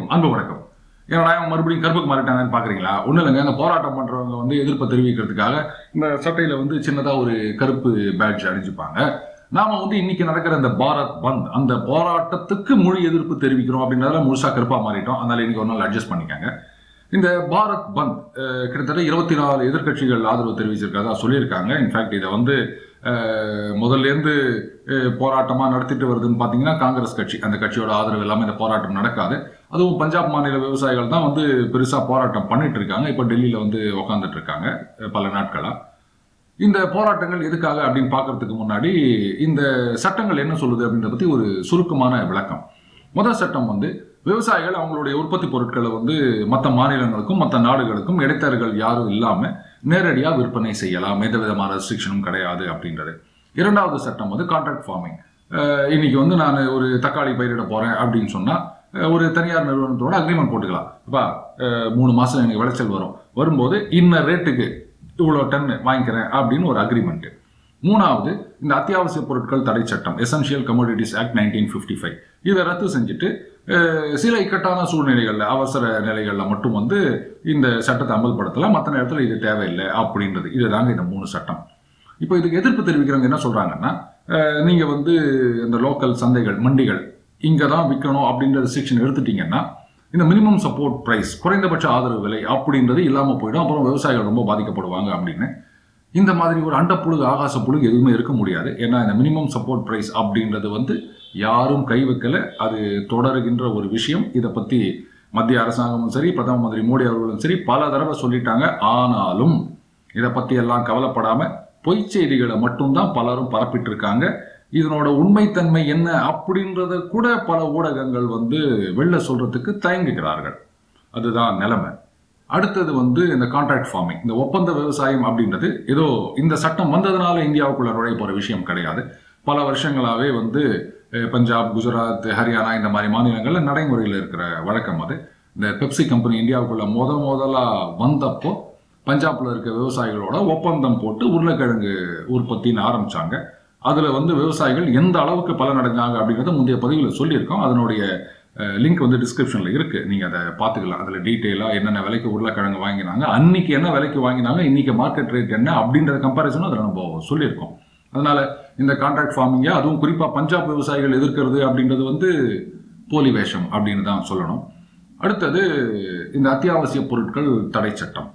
அன்பு வணக்கம் ஏன்னா இவன் மறுபடியும் கருப்புக்கு மாறிட்டாங்கன்னு பாக்குறீங்களா ஒன்றும் இல்லைங்க அந்த போராட்டம் பண்றவங்க வந்து எதிர்ப்பை தெரிவிக்கிறதுக்காக இந்த சட்டையில வந்து சின்னதா ஒரு கருப்பு பேட்ஜ் அணிஞ்சுப்பாங்க நாம வந்து இன்னைக்கு நடக்கிற இந்த பாரத் பந்த் அந்த போராட்டத்துக்கு மொழி எதிர்ப்பு தெரிவிக்கிறோம் அப்படின்றதுல முழுசா கருப்பா மாறிட்டோம் அதனால இன்னைக்கு ஒரு நாள் அட்ஜஸ்ட் பண்ணிக்கங்க இந்த பாரத் பந்த் அஹ், கிட்டத்தட்ட இருபத்தி நாலு எதிர்க்கட்சிகள் ஆதரவு தெரிவிச்சிருக்கிறதா சொல்லியிருக்காங்க இன்ஃபேக்ட் இதை வந்து அஹ், முதல்ல இருந்து அஹ், போராட்டமா நடத்திட்டு வருதுன்னு பாத்தீங்கன்னா காங்கிரஸ் கட்சி அந்த கட்சியோட ஆதரவு இல்லாம இந்த போராட்டம் நடக்காது அதுவும் பஞ்சாப் மாநில விவசாயிகள் தான் வந்து பெருசா போராட்டம் பண்ணிட்டு இருக்காங்க இப்ப டெல்லியில வந்து உக்காந்துட்டு இருக்காங்க அஹ், பல நாட்களா இந்த போராட்டங்கள் எதுக்காக அப்படின்னு பார்க்கறதுக்கு முன்னாடி இந்த சட்டங்கள் என்ன சொல்லுது அப்படின்றத பத்தி ஒரு சுருக்கமான விளக்கம் முதல் சட்டம் வந்து விவசாயிகள் அவங்களுடைய உற்பத்தி பொருட்களை வந்து மற்ற மாநிலங்களுக்கும் மற்ற நாடுகளுக்கும் இடைத்தரகர்கள் யாரும் இல்லாம நேரடியா விற்பனை செய்யலாம் எந்த விதமான ரெஸ்ட்ரிக்ஷனும் கிடையாது அப்படின்றது இரண்டாவது சட்டம் வந்து கான்ட்ராக்ட் ஃபார்மிங் இன்னைக்கு வந்து நான் ஒரு தக்காளி பயிரிட போறேன் அப்படின்னு சொன்னா அஹ், ஒரு தனியார் நிறுவனத்தோட அக்ரிமெண்ட் போட்டுக்கலாம் அப்பா அஹ், மூணு மாசம் எனக்கு விளைச்சல் வரும் வரும்போது இன்ன ரேட்டுக்கு இவ்வளோ டன் வாங்கிக்கிறேன் அப்படின்னு ஒரு அக்ரிமெண்ட் மூணாவது இந்த அத்தியாவசிய பொருட்கள் தடை சட்டம் essential commodities act nineteen fifty five இதை ரத்து செஞ்சுட்டு அஹ், சில இக்கட்டான சூழ்நிலைகளில் அவசர நிலைகளில் மட்டும் வந்து இந்த சட்டத்தை அமல்படுத்தலாம் மற்ற நேரத்தில் இது தேவையில்லை அப்படின்றது இதுதாங்க இந்த மூணு சட்டம் இப்போ இதுக்கு எதிர்ப்பு தெரிவிக்கிறவங்க என்ன சொல்றாங்கன்னா அஹ், நீங்க வந்து இந்த லோக்கல் சந்தைகள் மண்டிகள் இங்க தான் விற்கணும் அப்படின்ற ரெஸ்ட்ரிக்ஷன் எடுத்துட்டீங்கன்னா இந்த மினிமம் சப்போர்ட் பிரைஸ் குறைந்தபட்ச ஆதரவு விலை அப்படின்றது இல்லாம போயிடும் அப்புறம் விவசாயிகள் ரொம்ப பாதிக்கப்படுவாங்க அப்படின்னு இந்த மாதிரி ஒரு அண்ட புழுகு ஆகாச புழுகு எதுவுமே இருக்க முடியாது ஏன்னா இந்த மினிமம் சப்போர்ட் பிரைஸ் அப்படின்றது வந்து யாரும் கை வைக்கல அது தொடருகின்ற ஒரு விஷயம் இதை பத்தி மத்திய அரசாங்கமும் சரி பிரதம மந்திரி மோடி அவர்களும் சரி பல தடவை சொல்லிட்டாங்க ஆனாலும் இதை பத்தி எல்லாம் கவலைப்படாம பொய் செய்திகளை மட்டும்தான் பலரும் பரப்பிட்டு இருக்காங்க இதனோட உண்மைத்தன்மை என்ன அப்படின்றத கூட பல ஊடகங்கள் வந்து வெளில சொல்றதுக்கு தயங்குகிறார்கள் அதுதான் நிலைமை அடுத்தது வந்து இந்த கான்ட்ராக்ட் ஃபார்மிங் இந்த ஒப்பந்த விவசாயம் அப்படின்றது ஏதோ இந்த சட்டம் வந்ததுனால இந்தியாவுக்குள்ள நுழைய போற விஷயம் கிடையாது பல வருஷங்களாவே வந்து அஹ், பஞ்சாப் குஜராத் ஹரியானா இந்த மாதிரி மாநிலங்கள்ல நடைமுறையில் இருக்கிற வழக்கம் அது இந்த பெப்சி கம்பெனி இந்தியாவுக்குள்ள முத முதலா வந்தப்போ பஞ்சாப்ல இருக்க விவசாயிகளோட ஒப்பந்தம் போட்டு உருளைக்கிழங்கு உற்பத்தின்னு ஆரம்பிச்சாங்க அதுல வந்து விவசாயிகள் எந்த அளவுக்கு பலன் அடைஞ்சாங்க அப்படிங்கறத முந்தைய பதிவில் சொல்லியிருக்கோம் அதனுடைய லிங்க் வந்து டிஸ்கிரிப்ஷன்ல இருக்கு நீங்க அதை பார்த்துக்கலாம் அதுல டீட்டெயிலா என்னென்ன விலைக்கு உருளைக்கிழங்கு வாங்கினாங்க அன்னைக்கு என்ன விலைக்கு வாங்கினாங்க இன்னைக்கு மார்க்கெட் ரேட் என்ன அப்படின்ற கம்பேரிசனும் அதில் நம்ம சொல்லியிருக்கோம் அதனால இந்த கான்ட்ராக்ட் ஃபார்மிங்க அதுவும் குறிப்பா பஞ்சாப் விவசாயிகள் எதிர்க்கிறது அப்படின்றது வந்து போலி வேஷம் அப்படின்னு தான் சொல்லணும் அடுத்தது இந்த அத்தியாவசிய பொருட்கள் தடை சட்டம்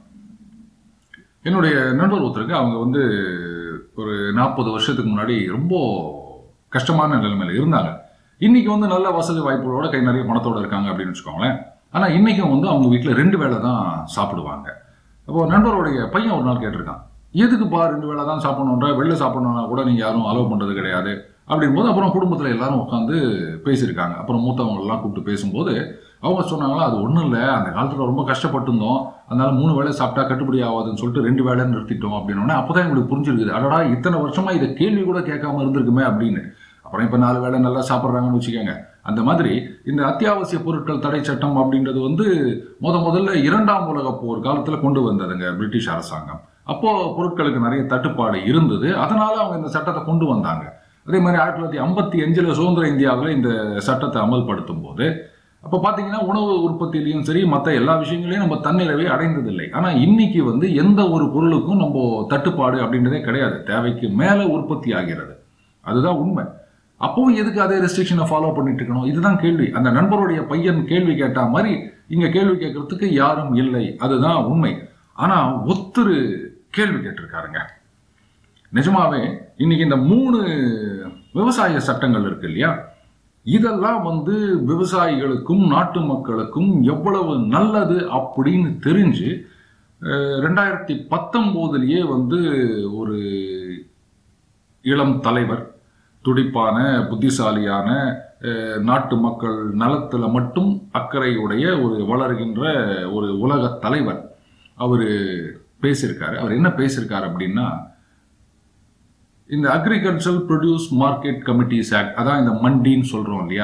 என்னுடைய நண்பர் ஒருத்தருக்கு அவங்க வந்து ஒரு நாற்பது வருஷத்துக்கு முன்னாடி ரொம்ப கஷ்டமான நிலைமையில இருந்தாங்க இன்னைக்கு வந்து நல்ல வசதி வாய்ப்புகளோட கை நிறைய பணத்தோட இருக்காங்க அப்படின்னு வச்சுக்கோங்களேன் ஆனா இன்னைக்கும் வந்து அவங்க வீட்டில் ரெண்டு வேளை தான் சாப்பிடுவாங்க அப்போ நண்பருடைய பையன் ஒரு நாள் கேட்டிருக்கான் எதுக்குப்பா ரெண்டு வேளை தான் சாப்பிடணுன்ற வெளில சாப்பிடணும்னா கூட நீங்க யாரும் அலோவ் பண்றது கிடையாது அப்படிங்கும்போது அப்புறம் குடும்பத்தில் எல்லாரும் உட்காந்து பேசியிருக்காங்க அப்புறம் மூத்தவங்க எல்லாம் கூப்பிட்டு பேசும்போது அவங்க சொன்னாங்களா அது ஒன்றும் இல்லை அந்த காலத்தில் ரொம்ப கஷ்டப்பட்டிருந்தோம் அதனால மூணு வேளை சாப்பிட்டா கட்டுப்படி ஆகாதுன்னு சொல்லிட்டு ரெண்டு வேளை நிறுத்திட்டோம் அப்படின்னோடனே அப்போதான் எங்களுக்கு புரிஞ்சிருக்குது அடடா இத்தனை வருஷமா இதை கேள்வி கூட கேட்காம இருந்திருக்குமே அப்படின்னு அப்புறம் இப்போ நாலு வேளை நல்லா சாப்பிட்றாங்கன்னு வச்சுக்கோங்க அந்த மாதிரி இந்த அத்தியாவசிய பொருட்கள் தடை சட்டம் அப்படின்றது வந்து முத முதல்ல இரண்டாம் உலக போர் காலத்தில் கொண்டு வந்ததுங்க பிரிட்டிஷ் அரசாங்கம் அப்போ பொருட்களுக்கு நிறைய தட்டுப்பாடு இருந்தது அதனால அவங்க இந்த சட்டத்தை கொண்டு வந்தாங்க அதே மாதிரி ஆயிரத்தி தொள்ளாயிரத்தி ஐம்பத்தி அஞ்சுல சுதந்திர இந்தியாவில் இந்த சட்டத்தை அமல்படுத்தும் போது அப்போ பார்த்தீங்கன்னா உணவு உற்பத்தியிலையும் சரி மற்ற எல்லா விஷயங்களையும் நம்ம தன்னிறைவை அடைந்ததில்லை ஆனால் இன்னைக்கு வந்து எந்த ஒரு பொருளுக்கும் நம்ம தட்டுப்பாடு அப்படின்றதே கிடையாது தேவைக்கு மேலே உற்பத்தி ஆகிறது அதுதான் உண்மை அப்பவும் எதுக்கு அதே ரெஸ்ட்ரிக்ஷனை ஃபாலோ பண்ணிட்டு இருக்கணும் இதுதான் கேள்வி அந்த நண்பருடைய பையன் கேள்வி கேட்டா மாதிரி இங்க கேள்வி கேட்கறதுக்கு யாரும் இல்லை அதுதான் உண்மை ஆனா ஒத்துரு கேள்வி கேட்டிருக்காருங்க நிஜமாவே இன்னைக்கு இந்த மூணு விவசாய சட்டங்கள் இருக்கு இல்லையா இதெல்லாம் வந்து விவசாயிகளுக்கும் நாட்டு மக்களுக்கும் எவ்வளவு நல்லது அப்படின்னு தெரிஞ்சு அஹ், ரெண்டாயிரத்தி பத்தொம்போதுலயே வந்து ஒரு இளம் தலைவர் துடிப்பான புத்திசாலியான அஹ், நாட்டு மக்கள் நலத்துல மட்டும் அக்கறையுடைய ஒரு வளர்கின்ற ஒரு உலக தலைவர் அவர் பேசியிருக்காரு அவர் என்ன பேசியிருக்காரு அப்படின்னா இந்த agricultural produce market committees act அதான் இந்த மண்டின்னு சொல்றோம் இல்லையா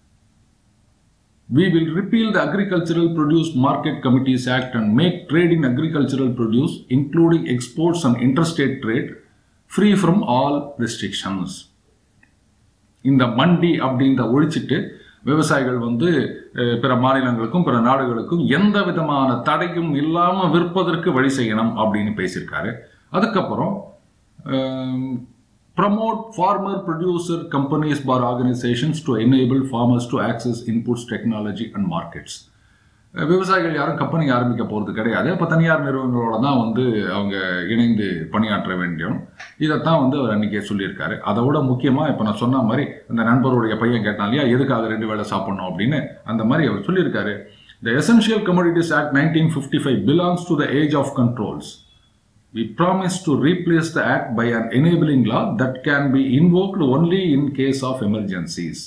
We will repeal the Agricultural Produce Market Committees Act and make trade in agricultural produce, including exports and interstate trade, free from all restrictions. இந்த மண்டி அப்படின்ற ஒழிச்சிட்டு விவசாயிகள் வந்து அஹ், பிற மாநிலங்களுக்கும் பிற நாடுகளுக்கும் எந்த விதமான தடையும் இல்லாம விற்பதற்கு வழி செய்யணும் அப்படின்னு பேசியிருக்காரு அதுக்கப்புறம் promote farmer producer companies for organisations to enable farmers to access inputs technology and markets விவசாயிகள் யாரும் கம்பெனி ஆரம்பிக்க போகிறது கிடையாது அப்போ தனியார் நிறுவனங்களோட தான் வந்து அவங்க இணைந்து பணியாற்ற வேண்டும் இதைத்தான் வந்து அவர் அன்றைக்கே சொல்லியிருக்காரு அதை விட முக்கியமாக இப்போ நான் சொன்ன மாதிரி அந்த நண்பருடைய பையன் கேட்டான் இல்லையா எதுக்காக ரெண்டு வேளை சாப்பிடணும் அப்படின்னு அந்த மாதிரி அவர் சொல்லியிருக்காரு the essential commodities act nineteen fifty five belongs to the age of controls We promise to replace the act by an enabling law that can be invoked only in case of emergencies.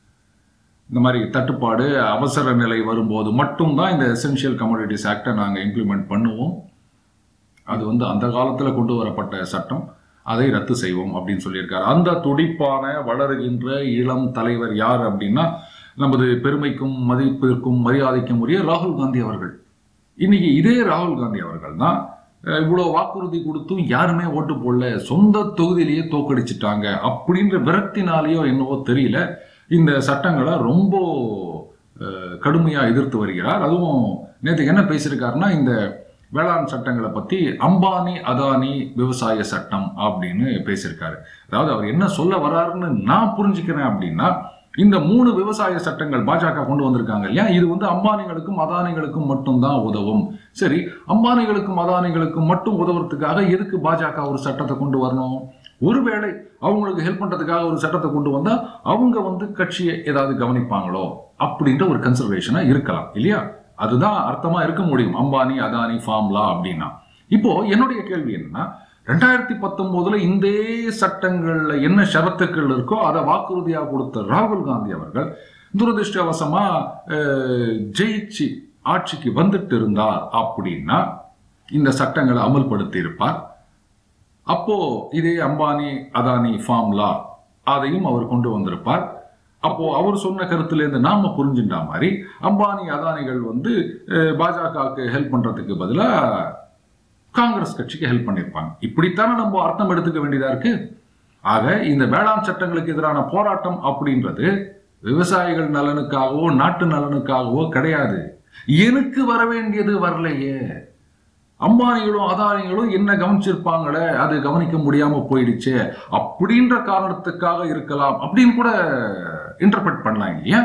இந்த மாதிரி தட்டுப்பாடு அவசர நிலை வரும்போது மட்டும்தான் இந்த essential commodities ஆக்டை நாங்கள் implement பண்ணுவோம் அது வந்து அந்த காலத்தில் கொண்டு வரப்பட்ட சட்டம் அதை ரத்து செய்வோம் அப்படின்னு சொல்லியிருக்காரு அந்த துடிப்பான வளருகின்ற இளம் தலைவர் யார் அப்படின்னா நமது பெருமைக்கும் மதிப்பிற்கும் மரியாதைக்கும் உரிய ராகுல் காந்தி அவர்கள் இன்னைக்கு இதே ராகுல் காந்தி அவர்கள் தான் அஹ், இவ்வளவு வாக்குறுதி கொடுத்தும் யாருமே ஓட்டு போடல சொந்த தொகுதியிலேயே தோக்கடிச்சிட்டாங்க அப்படின்ற விரக்தினாலேயோ என்னவோ தெரியல இந்த சட்டங்களை ரொம்ப அஹ், கடுமையா எதிர்த்து வருகிறார் அதுவும் நேற்று என்ன பேசியிருக்காருன்னா இந்த வேளாண் சட்டங்களை பத்தி அம்பானி அதானி விவசாய சட்டம் அப்படின்னு பேசியிருக்காரு அதாவது அவர் என்ன சொல்ல வராருன்னு நான் புரிஞ்சுக்கிறேன் அப்படின்னா இந்த மூணு விவசாய சட்டங்கள் பாஜக கொண்டு வந்திருக்காங்க இல்லையா இது வந்து அம்பானிகளுக்கும் அதானிகளுக்கும் மட்டும்தான் உதவும் சரி அம்பானிகளுக்கும் அதானிகளுக்கும் மட்டும் உதவுறதுக்காக எதுக்கு பாஜக ஒரு சட்டத்தை கொண்டு வரணும் ஒருவேளை அவங்களுக்கு ஹெல்ப் பண்றதுக்காக ஒரு சட்டத்தை கொண்டு வந்தா அவங்க வந்து கட்சியை ஏதாவது கவனிப்பாங்களோ அப்படின்ற ஒரு கன்சிடரேஷனா இருக்கலாம் இல்லையா அதுதான் அர்த்தமா இருக்க முடியும் அம்பானி அதானி ஃபார்ம்லா அப்படின்னா இப்போ என்னுடைய கேள்வி என்னன்னா ரெண்டாயிரத்தி பத்தொன்பதுல இந்த சட்டங்கள்ல என்ன ஷரத்துக்கள் இருக்கோ அதை வாக்குறுதியா கொடுத்த ராகுல் காந்தி அவர்கள் துரதிருஷ்டவசமா அஹ், ஜெயிச்சு ஆட்சிக்கு வந்துட்டு இருந்தார் அப்படின்னா இந்த சட்டங்களை அமல்படுத்தி இருப்பார் அப்போ இதே அம்பானி அதானி ஃபார்ம்லா அதையும் அவர் கொண்டு வந்திருப்பார் அப்போ அவர் சொன்ன கருத்துல இருந்து நாம புரிஞ்சுட்டா மாதிரி அம்பானி அதானிகள் வந்து அஹ், பாஜகவுக்கு ஹெல்ப் பண்றதுக்கு பதிலா காங்கிரஸ் கட்சிக்கு ஹெல்ப் பண்ணியிருப்பாங்க இப்படித்தானே நம்ம அர்த்தம் எடுத்துக்க வேண்டியதா இருக்கு ஆக இந்த வேளாண் சட்டங்களுக்கு எதிரான போராட்டம் அப்படின்றது விவசாயிகள் நலனுக்காகவோ நாட்டு நலனுக்காகவோ கிடையாது எனக்கு வர வேண்டியது வரலையே அம்பானிகளும் அதானிகளும் என்ன கவனிச்சிருப்பாங்களே அது கவனிக்க முடியாம போயிடுச்சு அப்படின்ற காரணத்துக்காக இருக்கலாம் அப்படின்னு கூட இன்டர்பிரட் பண்ணலாம் இல்லையா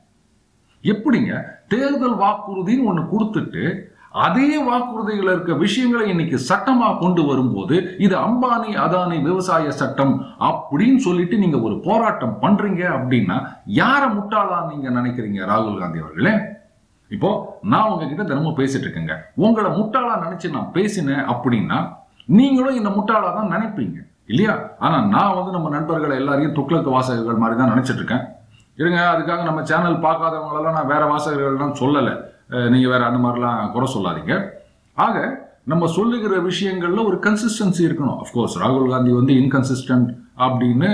எப்படிங்க தேர்தல் வாக்குறுதின்னு ஒண்ணு கொடுத்துட்டு அதே வாக்குறுதிகள் இருக்க விஷயங்களை இன்னைக்கு சட்டமா கொண்டு வரும்போது இது அம்பானி அதானி விவசாய சட்டம் அப்படின்னு சொல்லிட்டு நீங்க ஒரு போராட்டம் பண்றீங்க அப்படின்னா யார முட்டாளா நீங்க நினைக்கிறீங்க ராகுல் காந்தி அவர்களே இப்போ நான் உங்ககிட்ட தினமும் பேசிட்டு இருக்கேங்க உங்களை முட்டாளா நினைச்சு நான் பேசினேன் அப்படின்னா நீங்களும் இந்த முட்டாளா தான் நினைப்பீங்க இல்லையா ஆனா நான் வந்து நம்ம நண்பர்களை எல்லாரையும் துக்ளக்கு வாசகர்கள் மாதிரி தான் நினைச்சிட்டு இருக்கேன் இருங்க அதுக்காக நம்ம சேனல் பார்க்காதவங்களெல்லாம் நான் வேற வாசகர்கள்லாம் சொல்லலை அஹ் நீங்க வேற அந்த மாதிரிலாம் குறை சொல்லாதீங்க ஆக நம்ம சொல்லுகிற விஷயங்கள்ல ஒரு கன்சிஸ்டன்சி இருக்கணும் அஃப்கோர்ஸ் ராகுல் காந்தி வந்து இன்கன்சிஸ்டன்ட் அப்படின்னு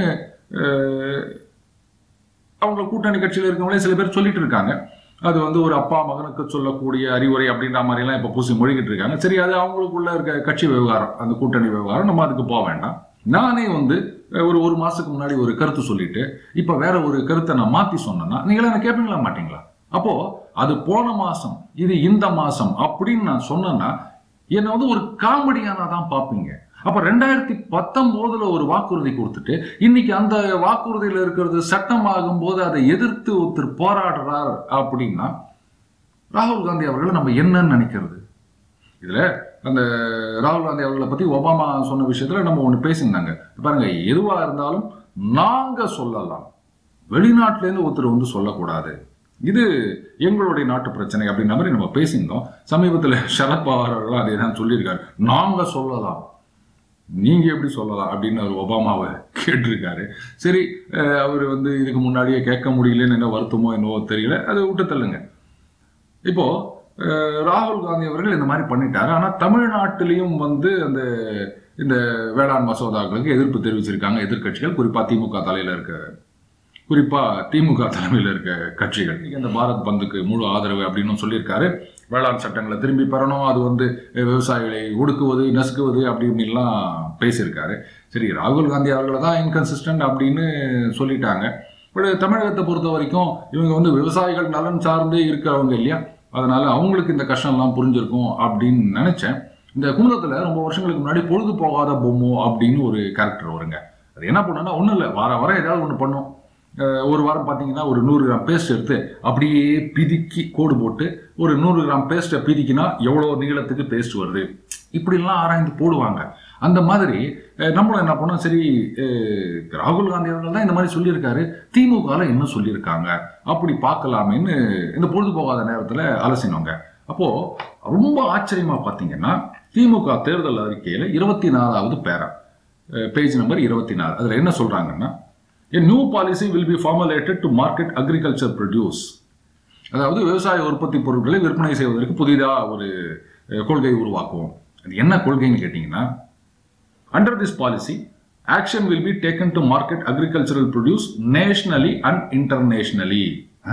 அஹ், அவங்க கூட்டணி கட்சியில் இருக்கவங்களே சில பேர் சொல்லிட்டு இருக்காங்க அது வந்து ஒரு அப்பா மகனுக்கு சொல்லக்கூடிய அறிவுரை அப்படின்ற மாதிரிலாம் இப்போ பூசி மொழிகிட்டு இருக்காங்க சரி அது அவங்களுக்குள்ள இருக்க கட்சி விவகாரம் அந்த கூட்டணி விவகாரம் நம்ம அதுக்கு போக வேண்டாம் நானே வந்து அஹ், ஒரு ஒரு மாசத்துக்கு முன்னாடி ஒரு கருத்து சொல்லிட்டு இப்போ வேற ஒரு கருத்தை நான் மாத்தி சொன்னேன்னா நீங்களா என்ன கேட்பீங்களா மாட்டீங்களா அப்போ அது போன மாசம் இது இந்த மாசம் அப்படின்னு நான் சொன்னேன்னா என்னை வந்து ஒரு காமெடியானா தான் பார்ப்பீங்க அப்ப ரெண்டாயிரத்தி பத்தொன்பதுல ஒரு வாக்குறுதி கொடுத்துட்டு இன்னைக்கு அந்த வாக்குறுதியில இருக்கிறது சட்டமாகும் போது அதை எதிர்த்து ஒருத்தர் போராடுறார் அப்படின்னா ராகுல் காந்தி அவர்களை நம்ம என்னன்னு நினைக்கிறது இதுல அந்த ராகுல் காந்தி அவர்களை பத்தி ஒபாமா சொன்ன விஷயத்துல நம்ம ஒண்ணு பேசியிருந்தாங்க பாருங்க எதுவா இருந்தாலும் நாங்க சொல்லலாம் வெளிநாட்டுல இருந்து ஒருத்தர் வந்து சொல்லக்கூடாது இது எங்களுடைய நாட்டு பிரச்சனை அப்படின்ற மாதிரி நம்ம பேசியிருந்தோம் சமீபத்தில் சரத்பவார் அவர்கள் அதே தான் சொல்லியிருக்காரு நாங்க சொல்லலாம் நீங்க எப்படி சொல்லலாம் அப்படின்னு அவர் ஒபாமாவை கேட்டிருக்காரு சரி அஹ், அவர் வந்து இதுக்கு முன்னாடியே கேட்க முடியலன்னு என்ன வருத்தமோ என்னவோ தெரியல அதை விட்டு தள்ளுங்க இப்போ அஹ், ராகுல் காந்தி அவர்கள் இந்த மாதிரி பண்ணிட்டாரு ஆனா தமிழ்நாட்டிலையும் வந்து அந்த இந்த வேளாண் மசோதாக்களுக்கு எதிர்ப்பு தெரிவிச்சிருக்காங்க எதிர்க்கட்சிகள் குறிப்பா திமுக தலையில இருக்க குறிப்பா திமுக தலைமையில் இருக்க கட்சிகள் இந்த பாரத் பந்துக்கு முழு ஆதரவு அப்படின்னு சொல்லியிருக்காரு வேளாண் சட்டங்களை திரும்பி பெறணும் அது வந்து விவசாயிகளை ஒடுக்குவது நசுக்குவது அப்படி இப்படின்லாம் பேசியிருக்காரு சரி ராகுல் காந்தி அவர்களை தான் இன்கன்சிஸ்டன்ட் அப்படின்னு சொல்லிட்டாங்க பட் தமிழகத்தை பொறுத்த வரைக்கும் இவங்க வந்து விவசாயிகள் நலன் சார்ந்தே இருக்கிறவங்க இல்லையா அதனால அவங்களுக்கு இந்த கஷ்டம்லாம் புரிஞ்சிருக்கும் அப்படின்னு நினைச்சேன் இந்த குமுதத்துல ரொம்ப வருஷங்களுக்கு முன்னாடி பொழுது போகாத பொம்மோ அப்படின்னு ஒரு கேரக்டர் வருங்க அது என்ன பண்ணுன்னா ஒன்றும் இல்லை வார வாரம் ஏதாவது ஒன்று பண்ணும் அஹ் ஒரு வாரம் பார்த்தீங்கன்னா ஒரு நூறு கிராம் பேஸ்ட் எடுத்து அப்படியே பிதுக்கி கோடு போட்டு ஒரு நூறு கிராம் பேஸ்ட்டை பிதிக்கினா எவ்வளோ நீளத்துக்கு பேஸ்ட் வருது இப்படிலாம் ஆராய்ந்து போடுவாங்க அந்த மாதிரி அஹ் நம்மளும் என்ன பண்ணோம் சரி அஹ் ராகுல் காந்தி அவர்கள் தான் இந்த மாதிரி சொல்லியிருக்காரு திமுகவில் என்ன சொல்லியிருக்காங்க அப்படி பார்க்கலாமேன்னு இந்த பொழுதுபோகாத நேரத்தில் அலசினோங்க அப்போ ரொம்ப ஆச்சரியமா பார்த்தீங்கன்னா திமுக தேர்தல் அறிக்கையில் இருபத்தி நாலாவது பேரா பேஜ் நம்பர் இருபத்தி நாலு அதில் என்ன சொல்றாங்கன்னா a new policy will be formulated to market agriculture produce அதாவது விவசாய உற்பத்தி பொருட்களை விற்பனை செய்வதற்கு புதிதாக ஒரு அஹ், கொள்கை உருவாக்குவோம் அது என்ன கொள்கைன்னு கேட்டிங்கன்னா under this policy action will be taken to market agricultural produce nationally and internationally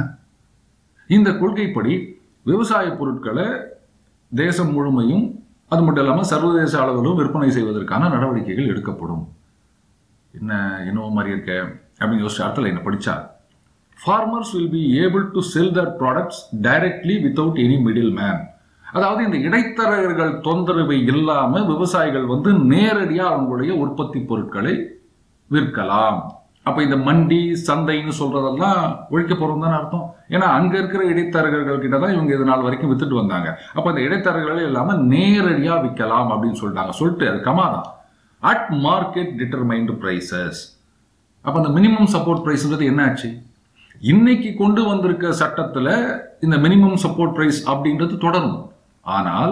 இந்த கொள்கைப்படி விவசாய பொருட்களை தேசம் முழுமையும் அது மட்டும் இல்லாமல் சர்வதேச அளவிலும் விற்பனை செய்வதற்கான நடவடிக்கைகள் எடுக்கப்படும் என்ன என்னவோ மாதிரி இருக்க அப்படின்னு யோசிச்ச இடத்துல என்ன படிச்சா farmers will be able to sell their products directly without any middle man அதாவது இந்த இடைத்தரகர்கள் தொந்தரவு இல்லாம விவசாயிகள் வந்து நேரடியா அவங்களுடைய உற்பத்தி பொருட்களை விற்கலாம் அப்ப இந்த மண்டி சந்தைன்னு சொல்றதெல்லாம் ஒழிக்க போறோம் தானே அர்த்தம் ஏன்னா அங்க இருக்கிற இடைத்தரகர்கள் கிட்ட தான் இவங்க இது நாள் வரைக்கும் வித்துட்டு வந்தாங்க அப்ப இந்த இடைத்தரகர்களே இல்லாம நேரடியா விற்கலாம் அப்படின்னு சொல்லிட்டாங்க சொல்லிட்டு அது கமாதான் அட் மார்க்கெட் டிட்டர்மைன்டு பிரைசஸ் அப்ப அந்த மினிமம் சப்போர்ட் பிரைஸ்ன்றது என்ன ஆச்சு இன்னைக்கு கொண்டு வந்திருக்க சட்டத்துல இந்த மினிமம் சப்போர்ட் பிரைஸ் அப்படின்றது தொடரும் ஆனால்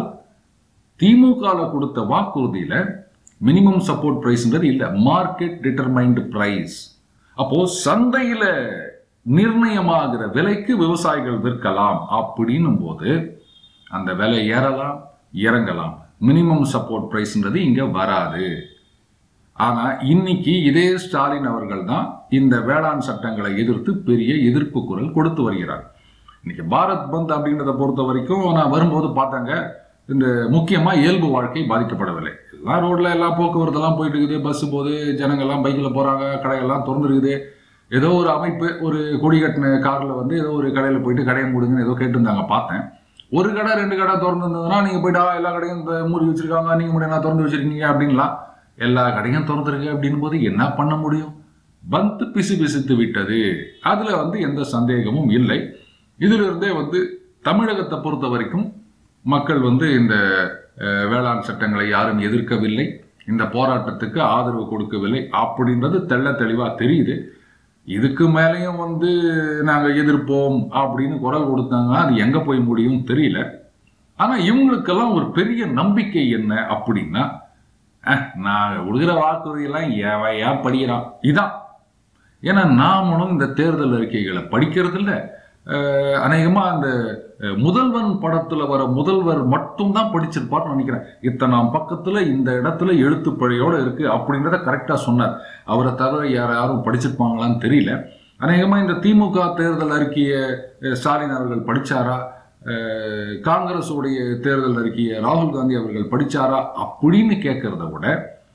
திமுகல கொடுத்த வாக்குறுதியில மினிமம் சப்போர்ட் பிரைஸ்ன்றது இல்ல மார்க்கெட் டிட்டர்மைன்டு பிரைஸ் அப்போ சந்தையில நிர்ணயமாகிற விலைக்கு விவசாயிகள் விற்கலாம் அப்படின்னும் போது அந்த விலை ஏறலாம் இறங்கலாம் மினிமம் சப்போர்ட் பிரைஸ்ன்றது இங்க வராது ஆனா இன்னைக்கு இதே ஸ்டாலின் அவர்கள் தான் இந்த வேளாண் சட்டங்களை எதிர்த்து பெரிய எதிர்ப்பு குரல் கொடுத்து வருகிறார் இன்னைக்கு பாரத் பந்த் அப்படின்றத பொறுத்த வரைக்கும் நான் வரும்போது பார்த்தாங்க இந்த முக்கியமா இயல்பு வாழ்க்கை பாதிக்கப்படவில்லை எல்லாம் ரோட்ல எல்லாம் போக்குவரத்து எல்லாம் போயிட்டு இருக்குது பஸ் போகுது ஜனங்கள்லாம் பைக்கில் போறாங்க கடையெல்லாம் திறந்துருக்குது ஏதோ ஒரு அமைப்பு ஒரு கொடி கட்டின கார்ல வந்து ஏதோ ஒரு கடையில் போயிட்டு கடையை மூடுங்கன்னு ஏதோ கேட்டிருந்தாங்க பார்த்தேன் ஒரு கடை ரெண்டு கடை திறந்து இருந்ததுன்னா நீங்க போயிட்டா எல்லா கடையும் இந்த மூடி வச்சிருக்காங்க நீங்க மட்டும் என்ன திறந்து வச்சிருக்கீங்க அப்படின்லாம் எல்லா கடையும் திறந்துருக்கு அப்படின் போது என்ன பண்ண முடியும் பந்து பிசு பிசுத்து விட்டது அதுல வந்து எந்த சந்தேகமும் இல்லை இதிலிருந்தே வந்து தமிழகத்தை பொறுத்த வரைக்கும் மக்கள் வந்து இந்த அஹ், வேளாண் சட்டங்களை யாரும் எதிர்க்கவில்லை இந்த போராட்டத்துக்கு ஆதரவு கொடுக்கவில்லை அப்படின்றது தெள்ள தெளிவா தெரியுது இதுக்கு மேலேயும் வந்து நாங்க எதிர்ப்போம் அப்படின்னு குரல் கொடுத்தாங்கன்னா அது எங்க போய் முடியும் தெரியல ஆனா இவங்களுக்கெல்லாம் ஒரு பெரிய நம்பிக்கை என்ன அப்படின்னா அஹ், நான் கொடுக்குற வாக்குறுதியெல்லாம் ஏன் ஏன் படிக்கிறான் இதான் ஏன்னா நாமளும் இந்த தேர்தல் அறிக்கைகளை படிக்கிறது இல்ல அஹ், அநேகமா அந்த அஹ், முதல்வன் படத்துல வர முதல்வர் மட்டும் தான் படிச்சிருப்பார்னு நினைக்கிறேன் இத்தனாம் பக்கத்துல இந்த இடத்துல எழுத்துப்பழையோட இருக்கு அப்படின்றத கரெக்டா சொன்னார் அவரை தவிர யார் யாரும் படிச்சிருப்பாங்களான்னு தெரியல அநேகமா இந்த திமுக தேர்தல் அறிக்கையை அஹ், ஸ்டாலின் அவர்கள் படிச்சாரா அஹ், காங்கிரஸுடைய தேர்தல் அறிக்கையை ராகுல் காந்தி அவர்கள் படிச்சாரா அப்படின்னு கேட்கறத விட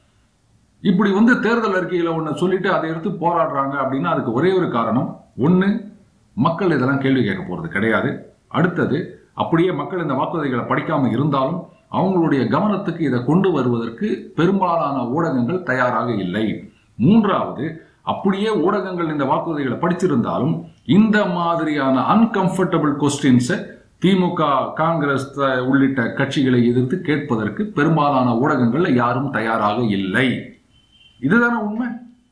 இப்படி வந்து தேர்தல் அறிக்கையில ஒண்ணு சொல்லிட்டு அதை எடுத்து போராடுறாங்க அப்படின்னா அதுக்கு ஒரே ஒரு காரணம் ஒண்ணு மக்கள் இதெல்லாம் கேள்வி கேட்க போறது கிடையாது அடுத்தது அப்படியே மக்கள் இந்த வாக்குறுதிகளை படிக்காம இருந்தாலும் அவங்களுடைய கவனத்துக்கு இதை கொண்டு வருவதற்கு பெரும்பாலான ஊடகங்கள் தயாராக இல்லை மூன்றாவது அப்படியே ஊடகங்கள் இந்த வாக்குறுதிகளை படிச்சிருந்தாலும் இந்த மாதிரியான அன்கம்ஃபர்டபுள் கொஸ்டின்ஸை திமுக காங்கிரஸ் த- உள்ளிட்ட கட்சிகளை எதிர்த்து கேட்பதற்கு பெரும்பாலான ஊடகங்கள்ல யாரும் தயாராக இல்லை இதுதானே உண்மை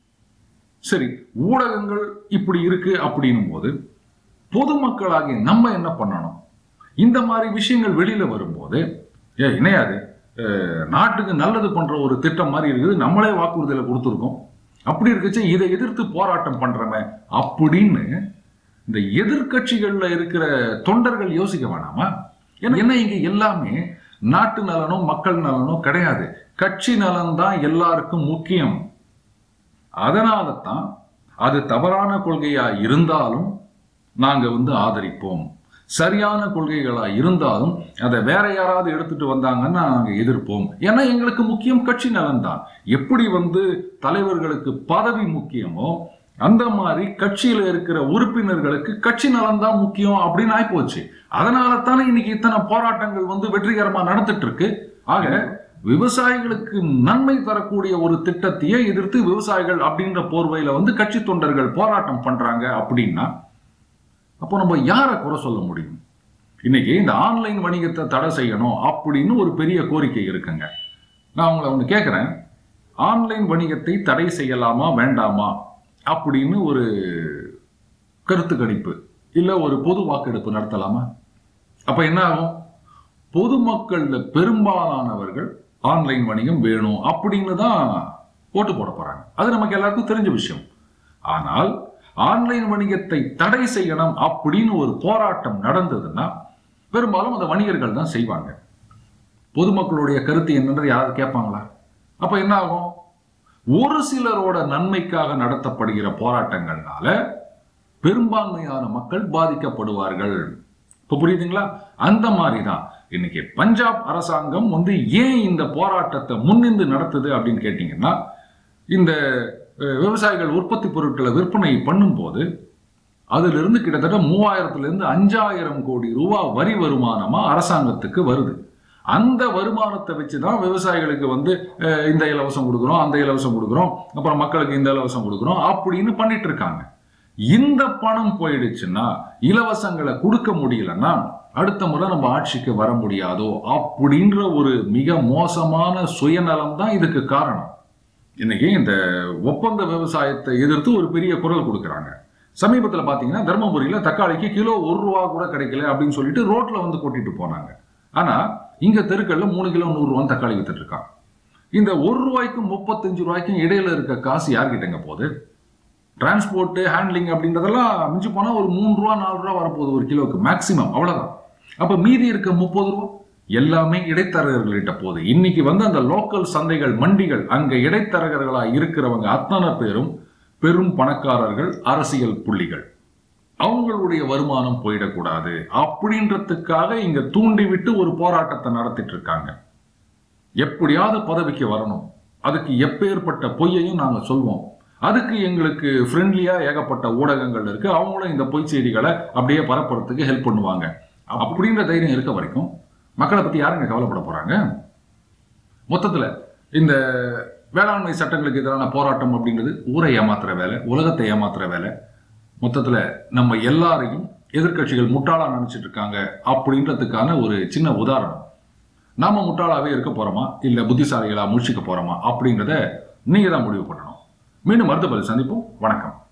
சரி ஊடகங்கள் இப்படி இருக்கு அப்படின்னும் போது பொதுமக்களாகிய நம்ம என்ன பண்ணணும் இந்த மாதிரி விஷயங்கள் வெளியில வரும்போது ஏ இணையாது அஹ், நாட்டுக்கு நல்லது பண்ற ஒரு திட்டம் மாதிரி இருக்குது நம்மளே வாக்குறுதியில கொடுத்துருக்கோம் அப்படி இருக்குச்சு இதை எதிர்த்து போராட்டம் பண்றமே அப்படின்னு இந்த எதிர்க்கட்சிகள்ல இருக்கிற தொண்டர்கள் யோசிக்க வேணாமா ஏன்னா என்ன இங்க எல்லாமே நாட்டு நலனோ மக்கள் நலனோ கிடையாது கட்சி நலன் தான் எல்லாருக்கும் முக்கியம் அதனால தான் அது தவறான கொள்கையா இருந்தாலும் நாங்க வந்து ஆதரிப்போம் சரியான கொள்கைகளா இருந்தாலும் அதை வேற யாராவது எடுத்துட்டு வந்தாங்கன்னா நாங்க எதிர்ப்போம் ஏன்னா எங்களுக்கு முக்கியம் கட்சி நலன் தான் எப்படி வந்து தலைவர்களுக்கு பதவி முக்கியமோ அந்த மாதிரி கட்சியில இருக்கிற உறுப்பினர்களுக்கு கட்சி நலன் தான் முக்கியம் அப்படின்னு ஆயிப்போச்சு அதனால தானே இன்னைக்கு இத்தனை போராட்டங்கள் வந்து வெற்றிகரமா நடந்துட்டு இருக்கு ஆக விவசாயிகளுக்கு நன்மை தரக்கூடிய ஒரு திட்டத்தையே எதிர்த்து விவசாயிகள் அப்படின்ற போர்வையில வந்து கட்சி தொண்டர்கள் போராட்டம் பண்றாங்க அப்படின்னா அப்போ நம்ம யாரை குறை சொல்ல முடியும் இன்னைக்கு இந்த ஆன்லைன் வணிகத்தை தடை செய்யணும் அப்படின்னு ஒரு பெரிய கோரிக்கை இருக்குங்க நான் உங்களை ஒன்று கேட்குறேன் ஆன்லைன் வணிகத்தை தடை செய்யலாமா வேண்டாமா அப்படின்னு ஒரு கருத்து கணிப்பு இல்லை ஒரு பொது வாக்கெடுப்பு நடத்தலாமா அப்போ என்ன ஆகும் பொதுமக்கள்ல பெரும்பாலானவர்கள் ஆன்லைன் வணிகம் வேணும் அப்படின்னு தான் ஓட்டு போட போறாங்க அது நமக்கு எல்லாருக்கும் தெரிஞ்ச விஷயம் ஆனால் ஆன்லைன் வணிகத்தை தடை செய்யணும் அப்படின்னு ஒரு போராட்டம் நடந்ததுன்னா பெரும்பாலும் அந்த வணிகர்கள் தான் செய்வாங்க பொதுமக்களுடைய கருத்து என்னன்றது யாராவது கேட்பாங்களா அப்ப என்ன ஆகும் ஒரு சிலரோட நன்மைக்காக நடத்தப்படுகிற போராட்டங்கள்னால பெரும்பான்மையான மக்கள் பாதிக்கப்படுவார்கள் இப்ப புரியுதுங்களா அந்த மாதிரி தான் இன்னைக்கு பஞ்சாப் அரசாங்கம் வந்து ஏன் இந்த போராட்டத்தை முன்னின்று நடத்துது அப்படின்னு கேட்டீங்கன்னா இந்த அஹ், விவசாயிகள் உற்பத்தி பொருட்களை விற்பனை பண்ணும்போது அதிலிருந்து கிட்டத்தட்ட மூவாயிரத்துல இருந்து அஞ்சாயிரம் கோடி ரூபாய் வரி வருமானமா அரசாங்கத்துக்கு வருது அந்த வருமானத்தை வச்சு தான் விவசாயிகளுக்கு வந்து அஹ், இந்த இலவசம் கொடுக்குறோம் அந்த இலவசம் கொடுக்குறோம் அப்புறம் மக்களுக்கு இந்த இலவசம் கொடுக்குறோம் அப்படின்னு பண்ணிட்டு இருக்காங்க இந்த பணம் போயிடுச்சுன்னா இலவசங்களை கொடுக்க முடியலன்னா அடுத்த முறை நம்ம ஆட்சிக்கு வர முடியாதோ அப்படின்ற ஒரு மிக மோசமான சுயநலம் தான் இதுக்கு காரணம் இன்னைக்கு இந்த ஒப்பந்த விவசாயத்தை எதிர்த்து ஒரு பெரிய குரல் கொடுக்குறாங்க சமீபத்தில் பார்த்தீங்கன்னா தருமபுரியில் தக்காளிக்கு கிலோ ஒரு ரூபா கூட கிடைக்கல அப்படின்னு சொல்லிட்டு ரோட்ல வந்து கொட்டிட்டு போனாங்க ஆனா இங்க தெருக்கள்ல மூணு கிலோ நூறு ரூபான்னு தக்காளி வித்துட்டு இருக்கான் இந்த ஒரு ரூபாய்க்கும் முப்பத்தஞ்சு ரூபாய்க்கும் இடையில இருக்க காசு யார்கிட்டங்க போகுது டிரான்ஸ்போர்ட் ஹேண்ட்லிங் அப்படின்றதெல்லாம் மிஞ்சி போனா ஒரு மூணு ரூபா நாலு ரூபா வரப்போகுது ஒரு கிலோவுக்கு மேக்சிமம் அவ்வளவுதான் அப்ப மீதி இருக்க முப்பது ரூபா எல்லாமே இடைத்தரகர்கள்கிட்ட போகுது இன்னைக்கு வந்து அந்த லோக்கல் சந்தைகள் மண்டிகள் அங்க இடைத்தரகர்களா இருக்கிறவங்க அத்தனை பேரும் பெரும் பணக்காரர்கள் அரசியல் புள்ளிகள் அவங்களுடைய வருமானம் போயிடக்கூடாது அப்படின்றதுக்காக இங்க தூண்டிவிட்டு ஒரு போராட்டத்தை நடத்திட்டு இருக்காங்க எப்படியாவது பதவிக்கு வரணும் அதுக்கு எப்பேற்பட்ட பொய்யையும் நாங்க சொல்வோம் அதுக்கு எங்களுக்கு ஃப்ரெண்ட்லியா ஏகப்பட்ட ஊடகங்கள் இருக்கு அவங்களும் இந்த பொய் செய்திகளை அப்படியே பரப்புறதுக்கு ஹெல்ப் பண்ணுவாங்க அப்படின்ற தைரியம் இருக்க வரைக்கும் மக்களை பத்தி யாருங்க கவலைப்பட போறாங்க மொத்தத்துல இந்த வேளாண்மை சட்டங்களுக்கு எதிரான போராட்டம் அப்படின்றது ஊரை ஏமாத்துற வேலை உலகத்தை ஏமாத்துற வேலை மொத்தத்துல நம்ம எல்லாரையும் எதிர்க்கட்சிகள் முட்டாளா நினைச்சிட்டு இருக்காங்க அப்படின்றதுக்கான ஒரு சின்ன உதாரணம் நாம முட்டாளாவே இருக்க போறோமா இல்ல புத்திசாலிகளா முழிச்சுக்க போறோமா அப்படின்றத நீங்க தான் முடிவு பண்ணணும் மீண்டும் அடுத்த பதில் சந்திப்போம் வணக்கம்